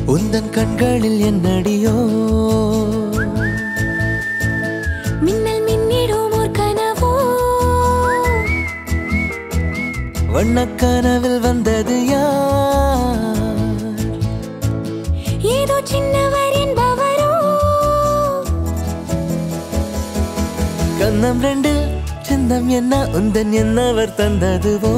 உந்தன் கண்களில் என்னடியோ மின்னல் மின்னிடும் ஓர் கனவோ வண்ணக்கனவில் வந்தது யார் ஏதோ சின்னவர் என்பவரோ கண்ணம் ரெண்டு சின்னம் என்ன உந்தன் என்னவர் தந்ததுவோ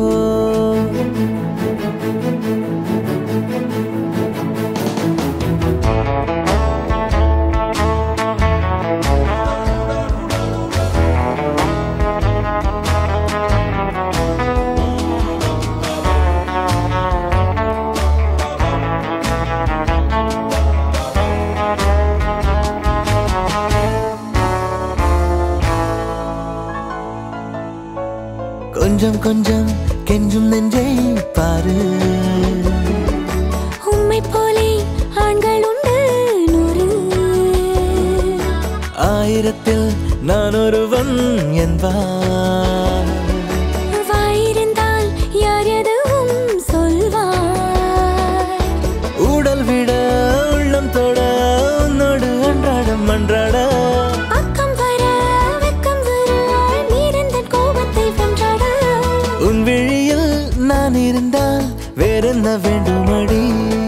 கொஞ்சம் கொஞ்சம் கெஞ்சும் நெஞ்சை பாரு உம்மை போலே ஆண்கள் உண்டு நூறு ஆயிரத்தில் நான் ஒருவன் என்பார் வாயிருந்தால் யார் எதுவும் சொல்வார் ஊடல் விட உள்ளம் தொட உன்னோடு அன்றாடம் அன்றாட பக்கம் வர வெக்கம் வர நீரிந்தன் கோபத்தை வென்றாட உன் விழியில் நான் இருந்தால் வேறென்ன வேண்டுமடி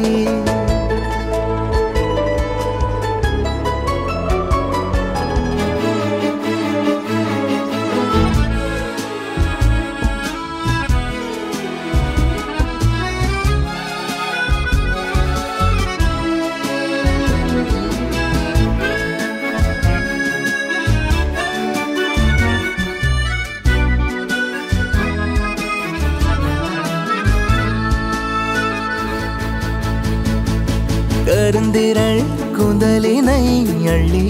கருந்திரள் கூந்தலினை அள்ளி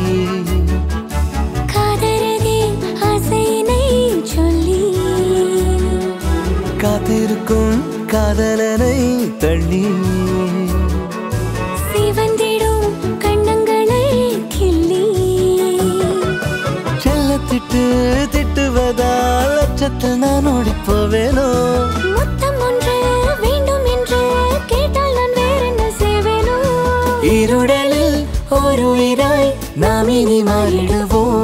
காதரகே ஆசையினை சொல்லி காத்திருக்கும் காதலனை தள்ளி சிவந்திடும் கண்ணங்களை கிள்ளி செல்லத்திட்டு திட்டுவதால் அச்சத்தில் நான் ஓடிப் போவேனோ முத்தம் ஒன்று வேண்டும் என்று கேட்டால் நான் வேறென்ன செய்வேனோ இருடலில் ஒரு உயிராய் நாம் இனி மாறிடுவோம்